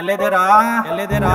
ಎಲ್ಲಿದ್ದೀರಾ ಎಲ್ಲಿದ್ದೀರಾ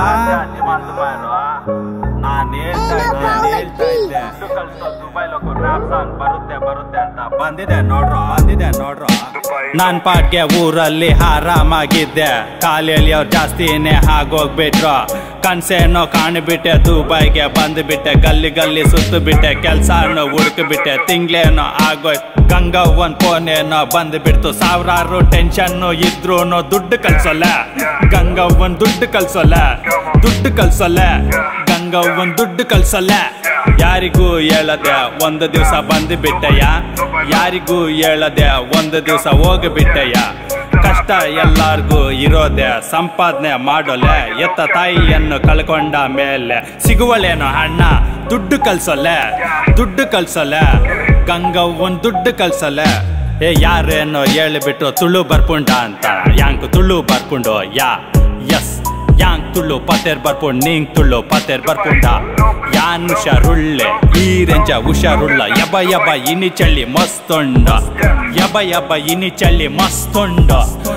ನಾನು ಹೇಳ್ತಾ ಇದ್ದೆ ಹೇಳ್ತಾ ಇದ್ದೆ ದುಬೈಲ್ ರ್ಯಾಪ್ ಸಾಂಗ್ ಬರುತ್ತೆ ಬರುತ್ತೆ ಅಂತ ಬಂದಿದೆ ನೋಡ್ರ ಬಂದಿದೆ ನೋಡ್ರ ನಾನ್ ಪಾಟ್ಗೆ ಊರಲ್ಲಿ ಆರಾಮಾಗಿದ್ದೆ ಕಾಲೆಯಲ್ಲಿ ಅವ್ರು ಜಾಸ್ತಿನೇ ಆಗೋಗ್ಬಿಟ್ರು ಕನ್ಸೇನೋ ಕಾಣಿಬಿಟ್ಟೆ ದುಬೈಗೆ ಬಂದ್ಬಿಟ್ಟೆ ಗಲ್ಲಿ ಗಲ್ಲಿ ಸುತ್ತು ಬಿಟ್ಟೆ ಕೆಲ್ಸನೋ ಹುಡುಕ್ಬಿಟ್ಟೆ ತಿಂಗ್ಳೇನೋ ಆಗೋಯ್ತು ಗಂಗವ್ವನ್ ಫೋನೇನೋ ಬಂದ್ಬಿಡ್ತು ಸಾವಿರಾರು ಟೆನ್ಷನ್ನು ಇದ್ರೂನು ದುಡ್ಡು ಕಳ್ಸೋಲ್ಲ ಗಂಗವ್ವನ್ ದುಡ್ಡು ಕಳ್ಸೋಲ್ಲ ದುಡ್ಡು ಕಳ್ಸೋಲ್ಲ ಗಂಗವ್ವನ್ ದುಡ್ಡು ಕಳ್ಸೋಲ್ಲ ಯಾರಿಗೂ ಹೇಳದೆ ಒಂದು ದಿವಸ ಬಂದ್ಬಿಟ್ಟಯ್ಯ ಯಾರಿಗೂ ಹೇಳದೆ ಒಂದು ದಿವಸ ಹೋಗ್ಬಿಟ್ಟಯ್ಯ ಕಷ್ಟ ಎಲ್ಲಾರ್ಗೂ ಇರೋದೆ ಸಂಪಾದನೆ ಮಾಡೋಲೆ ಎತ್ತ ತಾಯಿಯನ್ನು ಕಳ್ಕೊಂಡ ಮೇಲೆ ಸಿಗುವಳೇನೋ ಅಣ್ಣ ದುಡ್ಡು ಕಳ್ಸೋಲೆ ದುಡ್ಡು ಕಳ್ಸೋಲೆ ಗಂಗವ್ವನ್ ದುಡ್ಡು ಕಳ್ಸೋಲೆ ಏ ಯಾರೇನೋ ಹೇಳಿಬಿಟ್ರು ತುಳು ಬರ್ಪುಂಡ ಅಂತ ಯಾಂಕ್ ತುಳು ಬರ್ಪುಂಡು ಯಾ ಎಸ್ ಯಾಂಗ್ ತುಳು ಪತೇರ್ ಬರ್ಪುಂಡ್ ನೀಂಗ್ ತುಳು ಪತೇರ್ ಬರ್ಪುಂಡ ಯಾನ್ ಹುಷಾರುಳ್ಳೆ ಈ ರೆಂಜ ಹುಷಾರುಳ್ಳ ಯಬ ಯಬ ಇನಿ ಚಳ್ಳಿ ಮಸ್ತುಂಡ ಯಬ ಯಬ ಇನಿ ಚಳ್ಳಿ ಮಸ್ತುಂಡ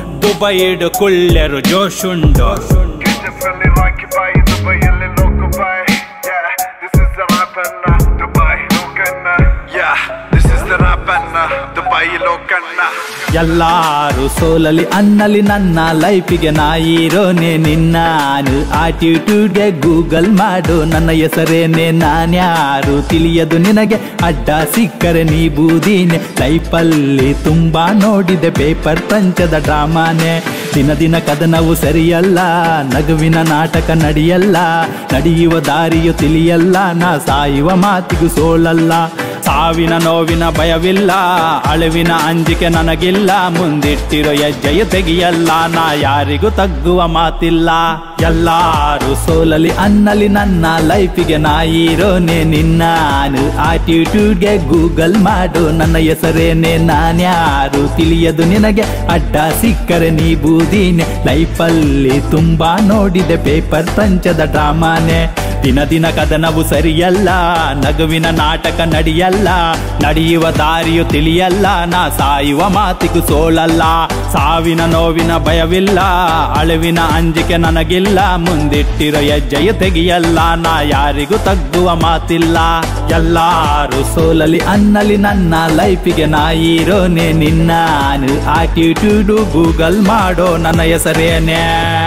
ದುಬೈಡು ಕುಳ್ಳೆರು ಜೋಶುಂಡು Definitely like it by Dubai, eller Lokobai. Yeah, this is the Rapanna, Dubai, Lokanna. Yeah, this is the Rapanna, Dubai, Lokanna. ಎಲ್ಲಾರು ಸೋಲಲಿ ಅನ್ನಲಿ ನನ್ನ ಲೈಫಿಗೆ ನಾ ಹೀರೋನೆ ನಿನ್ನಾನು ಆಟಿಟ್ಯೂಡ್ಗೆ ಗೂಗಲ್ ಮಾಡು ನನ್ನ ಹೆಸರೇನೆ ನಾನ್ಯಾರು ತಿಳಿಯದು ನಿನಗೆ ಅಡ್ಡ ಸಿಕ್ಕರೆ ನೀ ಬೂದಿನೆ ಲೈಫಲ್ಲಿ ತುಂಬಾ ನೋಡಿದೆ ಪೇಪರ್ ಪಂಚದ ಡ್ರಾಮಾನೆ ದಿನ ದಿನ ಕದನವು ಸರಿಯಲ್ಲ ನಗುವಿನ ನಾಟಕ ನಡೆಯಲ್ಲ ನಡೆಯುವ ದಾರಿಯು ತಿಳಿಯಲ್ಲ ನಾ ಸಾಯುವ ಮಾತಿಗೂ ಸೋಲಲ್ಲ ಸಾವಿನ ನೋವಿನ ಭಯವಿಲ್ಲ ಅಳುವಿನ ಅಂಜಿಕೆ ನನಗಿಲ್ಲ ಮುಂದಿಟ್ಟಿರೋ ಹೆಜ್ಜೆಯು ತೆಗಿಯಲ್ಲ ನಾ ಯಾರಿಗೂ ತಗ್ಗುವ ಮಾತಿಲ್ಲ ಎಲ್ಲಾರು ಸೋಲಲಿ ಅನ್ನಲಿ ನನ್ನ ಲೈಫಿಗೆ ನಾ ಹೀರೋನೆ ನಿನ್ನಾನು ಆಟಿಟ್ಯೂಡ್ಗೆ ಗೂಗಲ್ ಮಾಡು ನನ್ನ ಹೆಸರೇನೆ ನಾನ್ಯಾರು ತಿಳಿಯದು ನಿನಗೆ ಅಡ್ಡ ಸಿಕ್ಕರೆ ನೀ ಬೂದಿನೆ ಲೈಫಲ್ಲಿ ತುಂಬಾ ನೋಡಿದೆ ಪೇಪರ್ ಪಂಚದ ಡ್ರಾಮಾನೆ ದಿನ ದಿನ ಕದನವು ಸರಿಯಲ್ಲ ನಗುವಿನ ನಾಟಕ ನಡೆಯಲ್ಲ ನಡೆಯುವ ದಾರಿಯು ತಿಳಿಯಲ್ಲ ನಾ ಸಾಯುವ ಮಾತಿಗೂ ಸೋಲಲ್ಲ ಸಾವಿನ ನೋವಿನ ಭಯವಿಲ್ಲ ಅಳುವಿನ ಅಂಜಿಕೆ ನನಗಿಲ್ಲ ಮುಂದಿಟ್ಟಿರೋ ಹೆಜ್ಜೆಯು ತೆಗಿಯಲ್ಲ ನಾ ಯಾರಿಗೂ ತಗ್ಗುವ ಮಾತಿಲ್ಲ ಎಲ್ಲಾರು ಸೋಲಲಿ ಅನ್ನಲಿ ನನ್ನ ಲೈಫಿಗೆ ನಾ ಹೀರೋನೆ ನಿನ್ನಾನು ಆಟಿಟ್ಯೂಡು ಗೂಗಲ್ ಮಾಡೋ ನನ್ನ ಹೆಸರೇನೆ